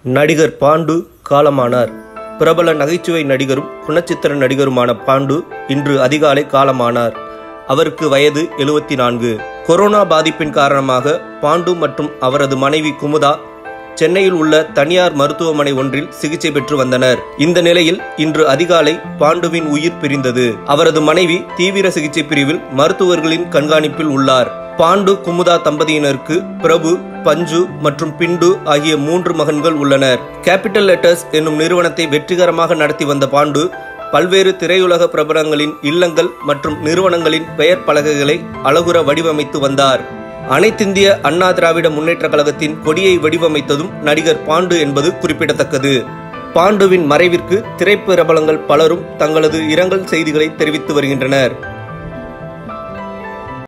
நடிகர் பாண்டு காலமானார் பிரபல நகைச்சுவை நடிகரும் குணச்சித்திர நடிகருமான பாண்டு இன்று அதிகாலை காலமானார் அவருக்கு வயது எழுபத்தி நான்கு கொரோனா பாதிப்பின் காரணமாக பாண்டு மற்றும் அவரது மனைவி குமுதா சென்னையில் உள்ள தனியார் மருத்துவமனை ஒன்றில் சிகிச்சை பெற்று வந்தனர் இந்த நிலையில் இன்று அதிகாலை பாண்டுவின் உயிர் பிரிந்தது அவரது மனைவி தீவிர சிகிச்சை பிரிவில் மருத்துவர்களின் கண்காணிப்பில் உள்ளார் பாண்டு குமுதா தம்பதியினருக்கு பிரபு பஞ்சு மற்றும் பிண்டு ஆகிய மூன்று மகன்கள் உள்ளனர் கேபிட்டல் லெட்டர்ஸ் என்னும் நிறுவனத்தை வெற்றிகரமாக நடத்தி வந்த பாண்டு பல்வேறு திரையுலக பிரபலங்களின் இல்லங்கள் மற்றும் நிறுவனங்களின் பெயர் பலகைகளை அழகுற வடிவமைத்து வந்தார் அனைத்திந்திய அண்ணா திராவிட முன்னேற்ற கழகத்தின் கொடியை வடிவமைத்ததும் நடிகர் பாண்டு என்பது குறிப்பிடத்தக்கது பாண்டுவின் மறைவிற்கு திரைப்பிரபலங்கள் பலரும் தங்களது இரங்கல் செய்திகளை தெரிவித்து வருகின்றனர்